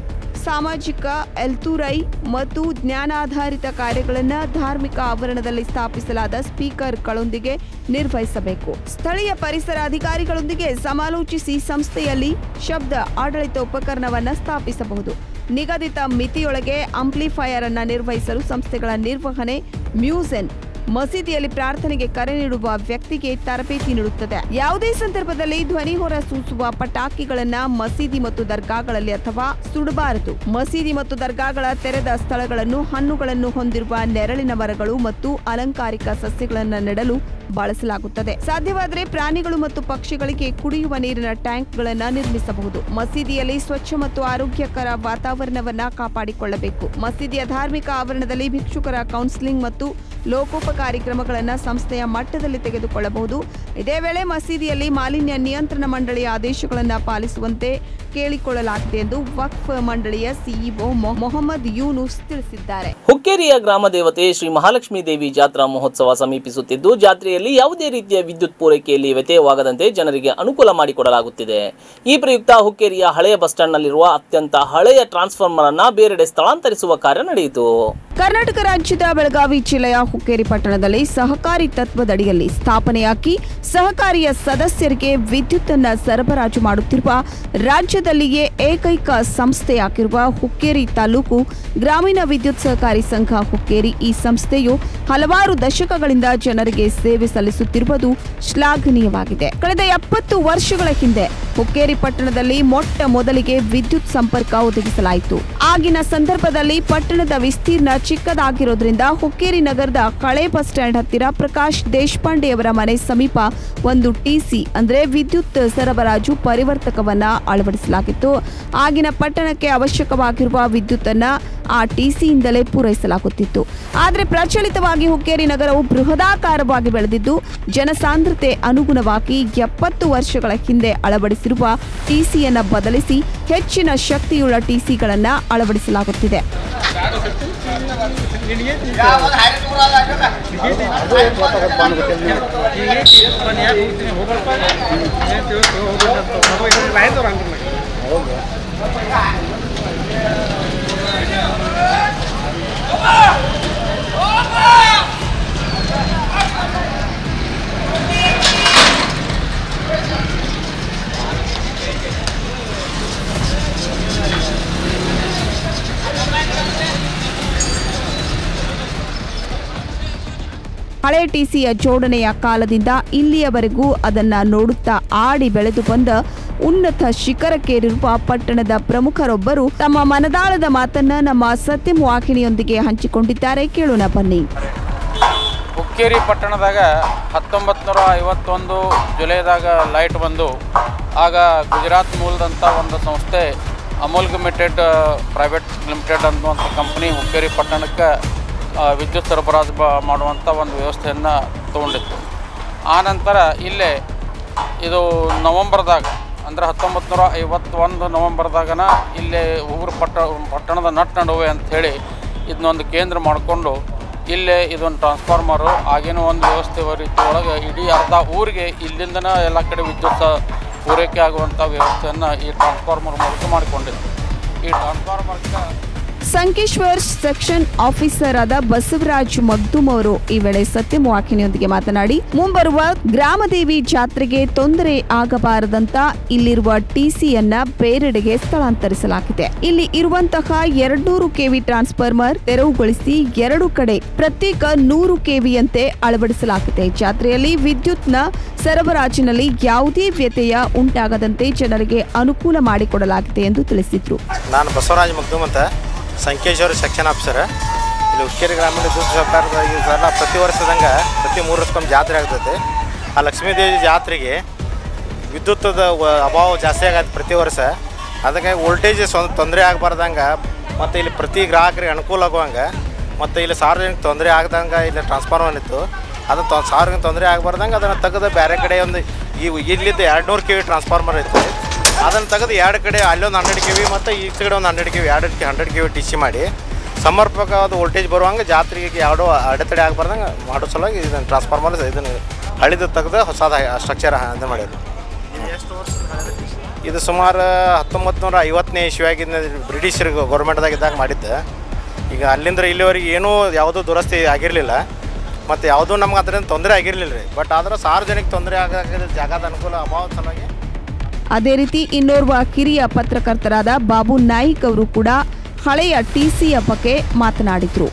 ಸಾಮಾಜಿಕ ಎಲ್ತುರೈ ಮತ್ತು ಜ್ಞಾನಾಧಾರಿತ ಕಾರ್ಯಗಳನ್ನು ಧಾರ್ಮಿಕ ಆವರಣದಲ್ಲಿ ಸ್ಥಾಪಿಸಲಾದ ಸ್ಪೀಕರ್ಗಳೊಂದಿಗೆ ನಿರ್ವಹಿಸಬೇಕು ಸ್ಥಳೀಯ ಪರಿಸರ ಅಧಿಕಾರಿಗಳೊಂದಿಗೆ ಸಮಾಲೋಚಿಸಿ ಸಂಸ್ಥೆಯಲ್ಲಿ ಶಬ್ದ ಆಡಳಿತ ಉಪಕರಣವನ್ನು ಸ್ಥಾಪಿಸಬಹುದು ನಿಗದಿತ ಮಿತಿಯೊಳಗೆ ಅಂಪ್ಲಿಫೈಯರ್ ಅನ್ನು ನಿರ್ವಹಿಸಲು ಸಂಸ್ಥೆಗಳ ನಿರ್ವಹಣೆ ಮ್ಯೂಸೆನ್ ಮಸೀದಿಯಲ್ಲಿ ಪ್ರಾರ್ಥನೆಗೆ ಕರೆ ನೀಡುವ ವ್ಯಕ್ತಿಗೆ ತರಬೇತಿ ನೀಡುತ್ತದೆ ಯಾವುದೇ ಸಂದರ್ಭದಲ್ಲಿ ಧ್ವನಿ ಹೊರ ಸೂಸುವ ಪಟಾಕಿಗಳನ್ನ ಮಸೀದಿ ಮತ್ತು ದರ್ಗಾಗಳಲ್ಲಿ ಅಥವಾ ಸುಡಬಾರದು ಮಸೀದಿ ಮತ್ತು ದರ್ಗಾಗಳ ತೆರೆದ ಸ್ಥಳಗಳನ್ನು ಹಣ್ಣುಗಳನ್ನು ಹೊಂದಿರುವ ನೆರಳಿನ ಮರಗಳು ಮತ್ತು ಅಲಂಕಾರಿಕ ಸಸ್ಯಗಳನ್ನು ನೆಡಲು ಬಳಸಲಾಗುತ್ತದೆ ಸಾಧ್ಯವಾದರೆ ಪ್ರಾಣಿಗಳು ಮತ್ತು ಪಕ್ಷಿಗಳಿಗೆ ಕುಡಿಯುವ ನೀರಿನ ಟ್ಯಾಂಕ್ಗಳನ್ನು ನಿರ್ಮಿಸಬಹುದು ಮಸೀದಿಯಲ್ಲಿ ಸ್ವಚ್ಛ ಮತ್ತು ಆರೋಗ್ಯಕರ ವಾತಾವರಣವನ್ನ ಕಾಪಾಡಿಕೊಳ್ಳಬೇಕು ಮಸೀದಿಯ ಧಾರ್ಮಿಕ ಆವರಣದಲ್ಲಿ ಭಿಕ್ಷುಕರ ಕೌನ್ಸಿಲಿಂಗ್ ಮತ್ತು ಲೋಕೋಪಕಾರಿ ಕ್ರಮಗಳನ್ನು ಸಂಸ್ಥೆಯ ಮಟ್ಟದಲ್ಲಿ ತೆಗೆದುಕೊಳ್ಳಬಹುದು ಇದೇ ವೇಳೆ ಮಸೀದಿಯಲ್ಲಿ ಮಾಲಿನ್ಯ ನಿಯಂತ್ರಣ ಮಂಡಳಿಯ ಆದೇಶಗಳನ್ನು ಪಾಲಿಸುವಂತೆ ಕೇಳಿಕೊಳ್ಳಲಾಗಿದೆ ಎಂದು ವಕ್ಫ್ ಮಂಡಳಿಯ ಸಿಇಒ ಮೊಹಮ್ಮದ್ ಯೂನುಸ್ ತಿಳಿಸಿದ್ದಾರೆ
ಹುಕ್ಕೇರಿಯ ಗ್ರಾಮ ದೇವತೆ ಶ್ರೀ ಮಹಾಲಕ್ಷ್ಮೀ ದೇವಿ ಜಾತ್ರಾ ಮಹೋತ್ಸವ ಸಮೀಪಿಸುತ್ತಿದ್ದು ಜಾತ್ರೆಯಲ್ಲಿ ಯಾವುದೇ ರೀತಿಯ ವಿದ್ಯುತ್ ಪೂರೈಕೆಯಲ್ಲಿ ವ್ಯತ್ಯಯವಾಗದಂತೆ ಜನರಿಗೆ ಅನುಕೂಲ ಮಾಡಿಕೊಡಲಾಗುತ್ತಿದೆ ಈ ಪ್ರಯುಕ್ತ ಹುಕ್ಕೇರಿಯ ಹಳೆಯ ಬಸ್ ಸ್ಟ್ಯಾಂಡ್ನಲ್ಲಿರುವ ಅತ್ಯಂತ ಹಳೆಯ ಟ್ರಾನ್ಸ್ಫಾರ್ಮರ್ ಅನ್ನ ಬೇರೆಡೆ ಸ್ಥಳಾಂತರಿಸುವ ಕಾರ್ಯ ನಡೆಯಿತು
ಕರ್ನಾಟಕ ರಾಜ್ಯದ ಬೆಳಗಾವಿ ಜಿಲ್ಲೆಯ ಹುಕ್ಕೇರಿ ಪಟ್ಟಣದಲ್ಲಿ ಸಹಕಾರಿ ತತ್ವದಡಿಯಲ್ಲಿ ಸ್ಥಾಪನೆಯಾಗಿ ಸಹಕಾರಿಯ ಸದಸ್ಯರಿಗೆ ವಿದ್ಯುತ್ ಅನ್ನ ಸರಬರಾಜು ಮಾಡುತ್ತಿರುವ ರಾಜ್ಯದಲ್ಲಿಯೇ ಏಕೈಕ ಸಂಸ್ಥೆಯಾಗಿರುವ ಹುಕ್ಕೇರಿ ತಾಲೂಕು ಗ್ರಾಮೀಣ ವಿದ್ಯುತ್ ಸಹಕಾರಿ ಸಂಘ ಹುಕ್ಕೇರಿ ಈ ಸಂಸ್ಥೆಯು ಹಲವಾರು ದಶಕಗಳಿಂದ ಜನರಿಗೆ ಸೇವೆ ಸಲ್ಲಿಸುತ್ತಿರುವುದು ಶ್ಲಾಘನೀಯವಾಗಿದೆ ಕಳೆದ ಎಪ್ಪತ್ತು ವರ್ಷಗಳ ಹಿಂದೆ ಹುಕ್ಕೇರಿ ಪಟ್ಟಣದಲ್ಲಿ ಮೊಟ್ಟ ಮೊದಲಿಗೆ ವಿದ್ಯುತ್ ಸಂಪರ್ಕ ಒದಗಿಸಲಾಯಿತು ಆಗಿನ ಸಂದರ್ಭದಲ್ಲಿ ಪಟ್ಟಣದ ವಿಸ್ತೀರ್ಣ ಚಿಕ್ಕದಾಗಿರೋದ್ರಿಂದ ಹುಕ್ಕೇರಿ ನಗರದ ಹಳೆ ಬಸ್ ಸ್ಟ್ಯಾಂಡ್ ಹತ್ತಿರ ಪ್ರಕಾಶ್ ದೇಶಪಾಂಡೆಯವರ ಮನೆ ಸಮೀಪ ಒಂದು ಟಿಸಿ ಅಂದ್ರೆ ವಿದ್ಯುತ್ ಸರಬರಾಜು ಪರಿವರ್ತಕವನ್ನ ಅಳವಡಿಸಲಾಗಿತ್ತು ಆಗಿನ ಪಟ್ಟಣಕ್ಕೆ ಅವಶ್ಯಕವಾಗಿರುವ ವಿದ್ಯುತ್ ಅನ್ನ ಆ ಟಿಸಿಯಿಂದಲೇ ಪೂರೈಸಲಾಗುತ್ತಿತ್ತು ಆದರೆ ಪ್ರಚಲಿತವಾಗಿ ಹುಕ್ಕೇರಿ ನಗರವು ಬೃಹದಾಕಾರವಾಗಿ ಬೆಳೆದಿದ್ದು ಜನಸಾಂದ್ರತೆ ಅನುಗುಣವಾಗಿ ಎಪ್ಪತ್ತು ವರ್ಷಗಳ ಹಿಂದೆ ಅಳವಡಿಸಿರುವ ಟಿಸಿಯನ್ನ ಬದಲಿಸಿ ಹೆಚ್ಚಿನ ಶಕ್ತಿಯುಳ್ಳ ಟಿಸಿಗಳನ್ನ ಅಳವಡಿಸಲಾಗುತ್ತಿದೆ ಹಳೆ ಟಿಸಿಯ ಜೋಡಣೆಯ ಕಾಲದಿಂದ ಇಲ್ಲಿಯವರೆಗೂ ಅದನ್ನ ನೋಡುತ್ತಾ ಆಡಿ ಬೆಳೆದು ಬಂದ ಉನ್ನತ ಶಿಖರಕ್ಕೇರಿರುವ ಪಟ್ಟಣದ ಪ್ರಮುಖರೊಬ್ಬರು ತಮ್ಮ ಮನದಾಳದ ಮಾತನ್ನ ನಮ್ಮ ಸತ್ಯಂ ವಾಹಿನಿಯೊಂದಿಗೆ ಹಂಚಿಕೊಂಡಿದ್ದಾರೆ ಕೇಳೋಣ ಬನ್ನಿ
ಹುಕ್ಕೇರಿ ಪಟ್ಟಣದಾಗ ಹತ್ತೊಂಬತ್ತು ನೂರ ಐವತ್ತೊಂದು ಜುಲೈದಾಗ ಲೈಟ್ ಬಂದು ಆಗ ಗುಜರಾತ್ ಮೂಲದಂಥ ಒಂದು ಸಂಸ್ಥೆ ಅಮೋಲ್ಗಮಿಟೆಡ್ ಪ್ರೈವೇಟ್ ಲಿಮಿಟೆಡ್ ಅನ್ನುವಂಥ ಕಂಪ್ನಿ ಹುಕ್ಕೇರಿ ಪಟ್ಟಣಕ್ಕೆ ಆ, ವಿದ್ಯುತ್ ಸರಬರಾಜು ಬ- ಮಾಡುವಂಥ ಒಂದು ವ್ಯವಸ್ಥೆಯನ್ನು ತೊಗೊಂಡಿತ್ತು ಆನಂತರ ಇಲ್ಲೇ ಇದು ನವಂಬರ್ದಾಗ ಅಂದ್ರೆ ಹತ್ತೊಂಬತ್ತು ನೂರ ಐವತ್ತೊಂದು ನವಂಬರ್ದಾಗನ ಇಲ್ಲೇ ಊರು ಪಟ್ಟ ಪಟ್ಟಣದ ನಟ್ ನಡುವೆ ಅಂಥೇಳಿ ಇದನ್ನೊಂದು ಕೇಂದ್ರ ಮಾಡಿಕೊಂಡು ಇಲ್ಲೇ ಇದೊಂದು ಟ್ರಾನ್ಸ್ಫಾರ್ಮರು ಆಗಿನ ಒಂದು ವ್ಯವಸ್ಥೆ ರೀತಿ ಒಳಗೆ ಇಡೀ ಅರ್ಧ ಊರಿಗೆ ಇಲ್ಲಿಂದನೇ ಎಲ್ಲ ಕಡೆ ವಿದ್ಯುತ್ ಸ- ಪೂರೈಕೆ ಆಗುವಂಥ ವ್ಯವಸ್ಥೆಯನ್ನು ಈ ಟ್ರಾನ್ಸ್ಫಾರ್ಮರ್ ಮೂಲಕ ಮಾಡಿಕೊಂಡಿತ್ತು ಈ ಟ್ರಾನ್ಸ್ಫಾರ್ಮರ್ಗೆ
ಸಂಕೇಶ್ವರ್ ಸೆಕ್ಷನ್ ಆಫೀಸರ್ ಆದ ಬಸವರಾಜ್ ಮಗ್ದುಮ್ ಅವರು ಈ ವೇಳೆ ಸತ್ಯಂ ವಾಹಿನಿಯೊಂದಿಗೆ ಮಾತನಾಡಿ ಮುಂಬರುವ ಗ್ರಾಮದೇವಿ ಜಾತ್ರೆಗೆ ತೊಂದರೆ ಆಗಬಾರದಂತ ಇಲ್ಲಿರುವ ಟಿಸಿಯನ್ನ ಬೇರೆಡೆಗೆ ಸ್ಥಳಾಂತರಿಸಲಾಗಿದೆ ಇಲ್ಲಿ ಇರುವಂತಹ ಎರಡ್ನೂರು ಕೆವಿ ಟ್ರಾನ್ಸ್ಫಾರ್ಮರ್ ತೆರವುಗೊಳಿಸಿ ಎರಡು ಕಡೆ ಪ್ರತ್ಯೇಕ ನೂರು ಕೆವಿಯಂತೆ ಅಳವಡಿಸಲಾಗಿದೆ ಜಾತ್ರೆಯಲ್ಲಿ ವಿದ್ಯುತ್ನ ಸರಬರಾಜಿನಲ್ಲಿ ಯಾವುದೇ ವ್ಯತ್ಯಯ ಉಂಟಾಗದಂತೆ ಜನರಿಗೆ ಅನುಕೂಲ ಮಾಡಿಕೊಡಲಾಗಿದೆ ಎಂದು ತಿಳಿಸಿದ್ರು
ನಾನು ಬಸವರಾಜ್ ಮಗ್ದುಮ್ ಅಂತ ಸಂಕೇಶ್ವರ ಸೆಕ್ಷನ್ ಆಫೀಸರ್ ಇಲ್ಲಿ ಹುಕ್ಕೇರಿ ಗ್ರಾಮೀಣ ವಿದ್ಯುತ್ ಸರ್ಕಾರದ ಈ ಸಲ ಪ್ರತಿ ವರ್ಷದಂಗೆ ಪ್ರತಿ ಮೂರು ವರ್ಷಕ್ಕೊಮ್ಮೆ ಜಾತ್ರೆ ಆಗ್ತೈತೆ ಆ ಲಕ್ಷ್ಮೀದೇವಿ ಜಾತ್ರೆಗೆ ವಿದ್ಯುತ್ತದ ವ- ಅಭಾವ ಜಾಸ್ತಿ ಆಗತ್ತೆ ಪ್ರತಿ ವರ್ಷ ಅದಕ್ಕೆ ವೋಲ್ಟೇಜ್ ಸ್ವ ತೊಂದರೆ ಆಗಬಾರ್ದಂಗೆ ಮತ್ತು ಇಲ್ಲಿ ಪ್ರತಿ ಗ್ರಾಹಕರಿಗೆ ಅನುಕೂಲ ಆಗುವಂಗೆ ಮತ್ತು ಇಲ್ಲಿ ಸಾರ್ವಜನಿಕ ತೊಂದರೆ ಆಗದಂಗೆ ಇಲ್ಲಿ ಟ್ರಾನ್ಸ್ಫಾರ್ಮರ್ ಇತ್ತು ಅದು ತೊ ಸಾರ್ವಜನಿಕ ತೊಂದರೆ ಆಗಬಾರ್ದಂಗೆ ಅದನ್ನು ತೆಗೆದು ಬೇರೆ ಕಡೆ ಒಂದು ಈ ಇಲ್ಲಿದ್ದ ಎರಡು ನೂರು ಕೆ ವಿ ಟ್ರಾನ್ಸ್ಫಾರ್ಮರ್ ಇತ್ತು ಅದನ್ನು ತೆಗೆದು ಎರಡು ಕಡೆ ಅಲ್ಲೊಂದು ಹಂಡ್ರೆಡ್ ಕೆ ವಿ ಮತ್ತು ಈ ಕಡೆ ಒಂದು ಹಂಡ್ರೆಡ್ ಕೆ ವಿ ಎರಡು hundred K V T C ಮಾಡಿ ಸಮರ್ಪಕವಾದ ವೋಲ್ಟೇಜ್ ಬರುವಂಗೆ ಜಾತ್ರೆಗೆ ಯಾವುದೋ ಅಡೆತಡೆ ಆಗಬಾರ್ದಂಗೆ ಮಾಡೋ ಸಲುವಾಗಿ ಇದನ್ನು ಟ್ರಾನ್ಸ್ಫಾರ್ಮರ್ ಇದನ್ನು ಹಳಿದು ತೆಗೆದು ಹೊಸದ ಸ್ಟ್ರಕ್ಚರ್ ಇದು ಮಾಡಿದ್ರು ಇದು ಸುಮಾರು ಹತ್ತೊಂಬತ್ತು ನೂರ ಐವತ್ತನೇ ಇಸ್ವಿಯಾಗಿನ ಬ್ರಿಟಿಷರ್ ಗೌರ್ಮೆಂಟ್ದಾಗಿದ್ದಾಗ ಮಾಡಿದ್ದ ಈಗ ಅಲ್ಲಿಂದ ಇಲ್ಲಿವರೆಗೆ ಏನೂ ಯಾವುದೂ ದುರಸ್ತಿ ಆಗಿರಲಿಲ್ಲ ಮತ್ತು ಯಾವುದೂ ನಮ್ಗೆ ಅದರಿಂದ ತೊಂದರೆ ಆಗಿರಲಿಲ್ಲ ರೀ ಬಟ್ ಆದ್ರೆ ಸಾರ್ವಜನಿಕ ತೊಂದರೆ ಆಗ ಜಾಗದ ಅನುಕೂಲ ಅಭಾವ ಸಲುವಾಗಿ
ಅದೇ ರೀತಿ ಇನ್ನೋರ್ವ ಕಿರಿಯ ಪತ್ರಕರ್ತರಾದ ಬಾಬು ನಾಯ್ಕ್ ಅವರು ಕೂಡ ಹಳೆಯ ಟಿಸಿಯ ಬಗ್ಗೆ ಮಾತನಾಡಿದ್ರು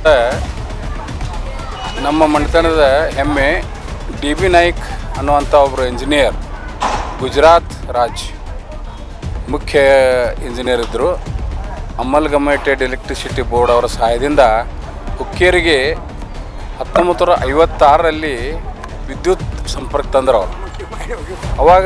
ನಮ್ಮ ಮನೆತನದ ಹೆಮ್ಮೆ ಡಿ ಬಿ ನಾಯ್ಕ್ ಅನ್ನುವಂಥ ಒಬ್ಬರು ಇಂಜಿನಿಯರ್ ಗುಜರಾತ್ ರಾಜ್ ಮುಖ್ಯ ಇಂಜಿನಿಯರ್ ಇದ್ದರು ಅಮಲ್ಗಮೇಟೆಡ್ ಎಲೆಕ್ಟ್ರಿಸಿಟಿ ಬೋರ್ಡ್ ಅವರ ಸಹಾಯದಿಂದ ಹುಕ್ಕೇರಿಗೆ ಹತ್ತೊಂಬತ್ತು ನೂರ ಐವತ್ತಾರರಲ್ಲಿ ವಿದ್ಯುತ್ ಸಂಪರ್ಕ ತಂದರು ಅವರು ಅವಾಗ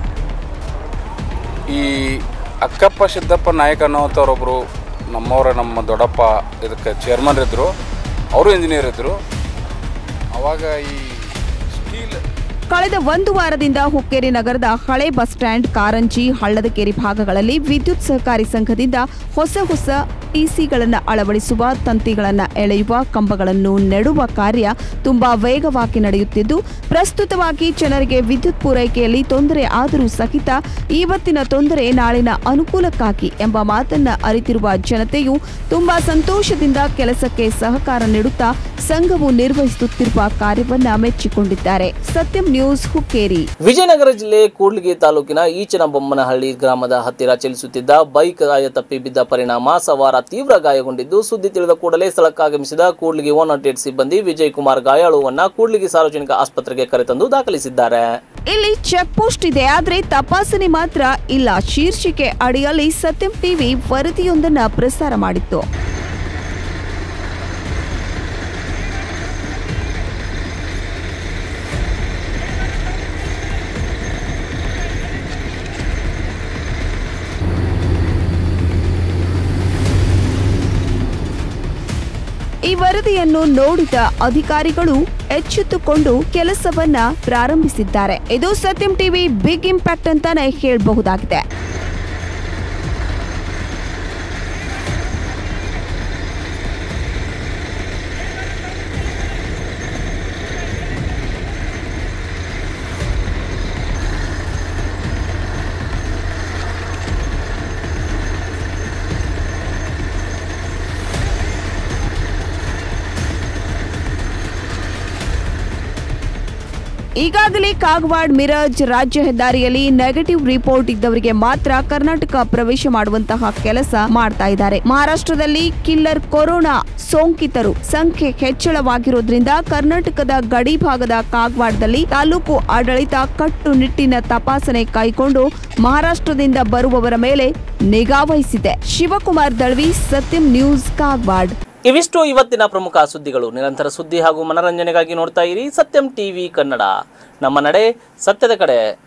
ಈ ಅಕ್ಕಪ್ಪ ಸಿದ್ದಪ್ಪ ನಾಯಕ್ ಅನ್ನೋವಂಥವ್ರೊಬ್ಬರು ನಮ್ಮವರ ನಮ್ಮ ದೊಡ್ಡಪ್ಪ ಇದಕ್ಕೆ ಚೇರ್ಮನ್ ಇದ್ದರು ಅವರು ಇಂಜಿನಿಯರ್ ಇದ್ದರು ಅವಾಗ ಈ ಸ್ಟೀಲ್
ಕಳೆದ ಒಂದು ವಾರದಿಂದ ಹುಕ್ಕೇರಿ ನಗರದ ಹಳೆ ಬಸ್ ಸ್ಟ್ಯಾಂಡ್ ಕಾರಂಜಿ ಹಳ್ಳದಕೇರಿ ಭಾಗಗಳಲ್ಲಿ ವಿದ್ಯುತ್ ಸಹಕಾರಿ ಸಂಘದಿಂದ ಹೊಸ ಹೊಸ ಟಿಸಿಗಳನ್ನು ಅಳವಡಿಸುವ ತಂತಿಗಳನ್ನು ಎಳೆಯುವ ಕಂಬಗಳನ್ನು ನೆಡುವ ಕಾರ್ಯ ತುಂಬಾ ವೇಗವಾಗಿ ನಡೆಯುತ್ತಿದ್ದು ಪ್ರಸ್ತುತವಾಗಿ ಜನರಿಗೆ ವಿದ್ಯುತ್ ಪೂರೈಕೆಯಲ್ಲಿ ತೊಂದರೆ ಆದರೂ ಸಹಿತ ಇವತ್ತಿನ ತೊಂದರೆ ನಾಳಿನ ಅನುಕೂಲಕ್ಕಾಗಿ ಎಂಬ ಮಾತನ್ನ ಅರಿತಿರುವ ಜನತೆಯು ತುಂಬಾ ಸಂತೋಷದಿಂದ ಕೆಲಸಕ್ಕೆ ಸಹಕಾರ ನೀಡುತ್ತಾ ಸಂಘವು ನಿರ್ವಹಿಸುತ್ತಿರುವ ಕಾರ್ಯವನ್ನ ಮೆಚ್ಚಿಕೊಂಡಿದ್ದಾರೆ ಸತ್ಯಂ ನ್ಯೂಸ್ ಹುಕ್ಕೇರಿ
ವಿಜಯನಗರ ಜಿಲ್ಲೆ ಕೂಡ್ಲಿಗಿ ತಾಲೂಕಿನ ಈಚನಬೊಮ್ಮನಹಳ್ಳಿ ಗ್ರಾಮದ ಹತ್ತಿರ ಚಲಿಸುತ್ತಿದ್ದ ಬೈಕ್ ಗಾಯ ತಪ್ಪಿ ಬಿದ್ದ ಪರಿಣಾಮ ಸವಾರ ತೀವ್ರ ಗಾಯಗೊಂಡಿದ್ದು ಸುದ್ದಿ ತಿಳಿದ ಕೂಡಲೇ ಸ್ಥಳಕ್ಕಾಗಮಿಸಿದ ಕೂಡ್ಲಿಗಿ ಒನ್ ನಾಟ್ ಏಟ್ ಸಿಬ್ಬಂದಿ ವಿಜಯ್ ಕುಮಾರ್ ಗಾಯಾಳುವನ್ನ ಕೂಡ್ಲಿಗಿ ಸಾರ್ವಜನಿಕ ಆಸ್ಪತ್ರೆಗೆ ಕರೆತಂದು ದಾಖಲಿಸಿದ್ದಾರೆ
ಇಲ್ಲಿ ಚೆಕ್ ಪೋಸ್ಟ್ ಇದೆ ಆದ್ರೆ ತಪಾಸಣೆ ಮಾತ್ರ ಇಲ್ಲ ಶೀರ್ಷಿಕೆ ಅಡಿಯಲ್ಲಿ ಸತ್ಯಂ ಟಿವಿ ವರದಿಯೊಂದನ್ನ ಪ್ರಸಾರ ಮಾಡಿತ್ತು ಈ ವರದಿಯನ್ನು ನೋಡಿದ ಅಧಿಕಾರಿಗಳು ಎಚ್ಚೆತ್ತುಕೊಂಡು ಕೆಲಸವನ್ನ ಪ್ರಾರಂಭಿಸಿದ್ದಾರೆ ಇದು ಸತ್ಯಂ ಟಿವಿ ಬಿಗ್ ಇಂಪ್ಯಾಕ್ಟ್ ಅಂತಾನೆ ಹೇಳಬಹುದಾಗಿದೆ ಈಗಾಗಲೇ ಕಾಗವಾಡ್ ಮಿರಜ್ ರಾಜ್ಯ ಹೆದ್ದಾರಿಯಲ್ಲಿ ನೆಗೆಟಿವ್ ರಿಪೋರ್ಟ್ ಇದ್ದವರಿಗೆ ಮಾತ್ರ ಕರ್ನಾಟಕ ಪ್ರವೇಶ ಮಾಡುವಂತಹ ಕೆಲಸ ಮಾಡ್ತಾ ಇದ್ದಾರೆ ಮಹಾರಾಷ್ಟ್ರದಲ್ಲಿ ಕಿಲ್ಲರ್ ಕೊರೋನಾ ಸೋಂಕಿತರು ಸಂಖ್ಯೆ ಹೆಚ್ಚಳವಾಗಿರೋದ್ರಿಂದ ಕರ್ನಾಟಕದ ಗಡಿ ಭಾಗದ ಕಾಗವಾಡದಲ್ಲಿ ತಾಲೂಕು ಆಡಳಿತ ಕಟ್ಟುನಿಟ್ಟಿನ ತಪಾಸಣೆ ಕೈಗೊಂಡು ಮಹಾರಾಷ್ಟ್ರದಿಂದ ಬರುವವರ ಮೇಲೆ ನಿಗಾ ವಹಿಸಿದೆ ಶಿವಕುಮಾರ್ ದಳ್ವಿ ಸತ್ಯಂ ನ್ಯೂಸ್ ಕಾಗವಾಡ್
ಇವಿಷ್ಟು ಇವತ್ತಿನ ಪ್ರಮುಖ ಸುದ್ದಿಗಳು ನಿರಂತರ ಸುದ್ದಿ ಹಾಗೂ ಮನರಂಜನೆಗಾಗಿ ನೋಡ್ತಾ ಇರಿ ಸತ್ಯಂ ಟಿವಿ ಕನ್ನಡ ನಮ್ಮ ನಡೆ ಸತ್ಯದ ಕಡೆ